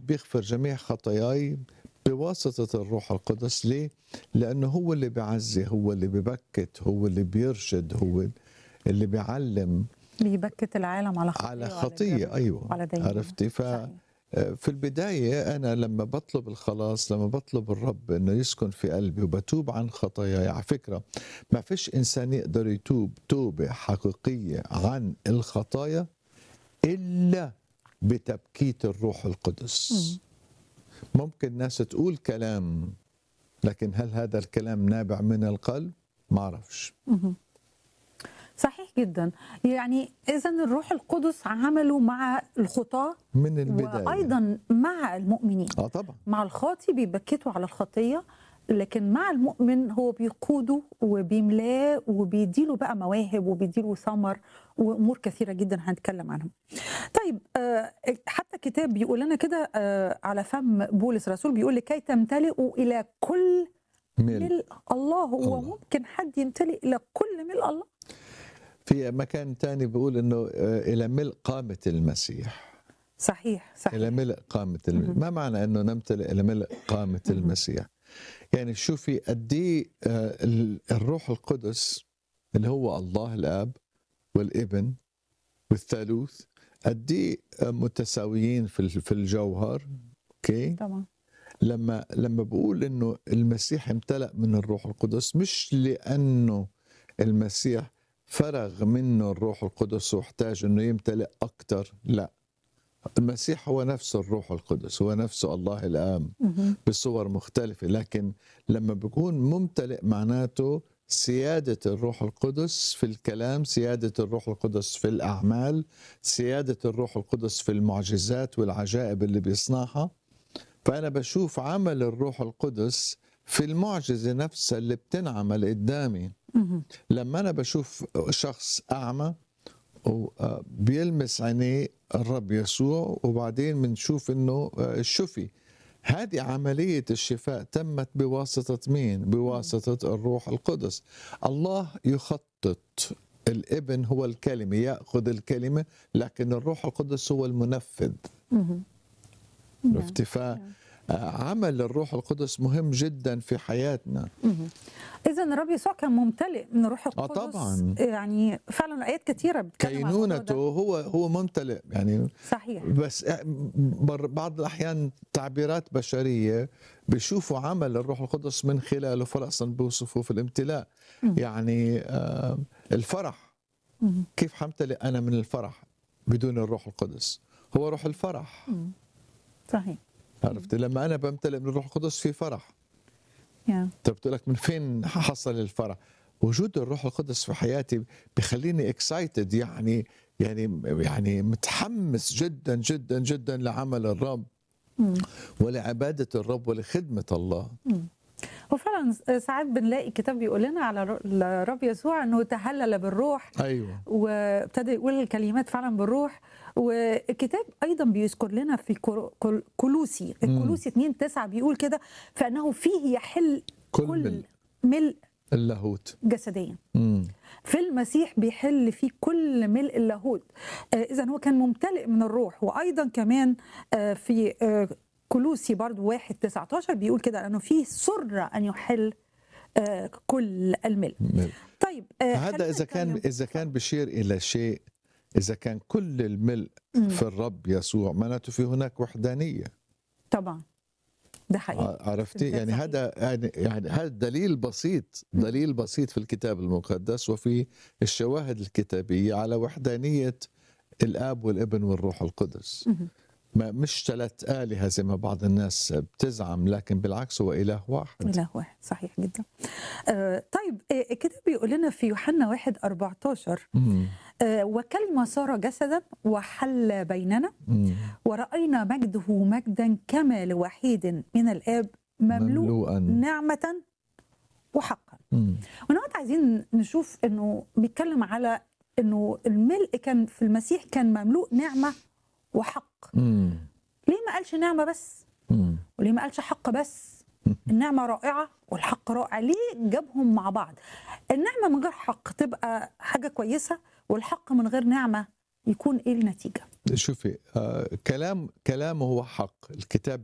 بيغفر جميع خطاياي بواسطة الروح القدس ليه؟ لأنه هو اللي بيعزي هو اللي ببكت هو اللي بيرشد هو اللي بيعلم بيبكت العالم على خطيه على وعلى خطية الجرم أيوة وعلى دينونة. عرفتي ف صحيح. في البداية أنا لما بطلب الخلاص لما بطلب الرب أنه يسكن في قلبي وبتوب عن خطاياي على فكرة ما فيش إنسان يقدر يتوب توبة حقيقية عن الخطايا إلا بتبكيت الروح القدس ممكن ناس تقول كلام لكن هل هذا الكلام نابع من القلب؟ ما أعرفش صحيح جدا يعني اذا الروح القدس عمله مع الخطاه من البداية وايضا مع المؤمنين آه طبعا مع الخاطي بيبكته على الخطيه لكن مع المؤمن هو بيقوده وبيملاه وبيديله بقى مواهب وبيديله ثمر وامور كثيره جدا هنتكلم عنهم. طيب آه، حتى الكتاب بيقول لنا كده آه، على فم بولس الرسول بيقول لكي تمتلئوا الى كل مل. ملء الله هو الله. ممكن حد يمتلئ الى كل ملء الله في مكان تاني بيقول انه آه، الى ملء قامة المسيح صحيح صحيح الى ملء قامة المسيح ما معنى انه نمتلئ الى ملء قامة المسيح يعني شوفي قد ايه آه، ال- الروح القدس اللي هو الله الاب والابن والثالوث قد ايه آه، متساويين في ال- في الجوهر اوكي طبعا لما لما بقول انه المسيح امتلأ من الروح القدس مش لانه المسيح فرغ منه الروح القدس واحتاج انه يمتلئ اكثر لا المسيح هو نفسه الروح القدس هو نفسه الله الاب مهم. بصور مختلفة لكن لما بكون ممتلئ معناته سيادة الروح القدس في الكلام سيادة الروح القدس في الأعمال سيادة الروح القدس في المعجزات والعجائب اللي بيصنعها فأنا بشوف عمل الروح القدس في المعجزة نفسها اللي بتنعمل قدامي مهم. لما أنا بشوف شخص أعمى وبيلمس عينيه الرب يسوع وبعدين بنشوف انه شفي هذه عملية الشفاء تمت بواسطة مين؟ بواسطة الروح القدس الله يخطط الابن هو الكلمة يأخذ الكلمة لكن الروح القدس هو المنفذ مهم. عرفتي فعمل الروح القدس مهم جدا في حياتنا اذا الرب يسوع كان ممتلئ من الروح آه القدس طبعاً. يعني فعلا ايات كثيره بتتكلم عن الموضوع كينونته ده. هو هو ممتلئ يعني صحيح بس بر- بعض الاحيان تعبيرات بشريه بيشوفوا عمل الروح القدس من خلاله فرأسا بيوصفوه في الامتلاء مم. يعني آه، الفرح مم. كيف حمتلئ انا من الفرح بدون الروح القدس هو روح الفرح صحيح عرفت لما انا بمتلئ من الروح القدس في فرح يا. طب بتقول لك من فين حصل الفرح وجود الروح القدس في حياتي بخليني اكسايتد يعني يعني يعني متحمس جدا جدا جدا لعمل الرب مم. ولعبادة الرب ولخدمة الله وفعلا ساعات بنلاقي كتاب بيقول لنا على الر- الرب يسوع انه تهلل بالروح أيوة وابتدى يقول الكلمات فعلا بالروح والكتاب ايضا بيذكر لنا في كور- كول- كولوسي الكولوسي 2 9 بيقول كده فانه فيه يحل كل كل ملء. ملء اللاهوت جسديا مم. في المسيح بيحل فيه كل ملء اللاهوت اذا هو كان ممتلئ من الروح وايضا كمان آه، في آه، كولوسي برضو 1 19 بيقول كده انه فيه سر ان يحل آه، كل الملء ملء. طيب آه، هذا خلينا إذا كان نتكلم- إذا كان بشير إلى شيء إذا كان كل الملء مم. في الرب يسوع معناته في هناك وحدانية طبعا ده حقيقي عرفتي ده يعني صحيح. هذا يعني يعني هذا دليل بسيط دليل بسيط في الكتاب المقدس وفي الشواهد الكتابية على وحدانية الآب والابن والروح القدس مهم. ما مش ثلاث آلهة زي ما بعض الناس بتزعم لكن بالعكس هو إله واحد إله واحد صحيح جدا آه طيب آه الكتاب بيقول لنا في يوحنا 1 14 مم. آه وكلمة صار جسدا وحل بيننا مم. ورأينا مجده مجدا كما لوحيد من الآب مملوء مملوءا نعمة وحقا مم. ونقعد عايزين نشوف انه بيتكلم على انه الملء كان في المسيح كان مملوء نعمة وحق مم. ليه ما قالش نعمة بس مم. وليه ما قالش حق بس النعمة رائعة والحق رائع ليه جابهم مع بعض النعمة من غير حق تبقى حاجة كويسة والحق من غير نعمة يكون ايه النتيجة شوفي آه، كلام كلامه هو حق الكتاب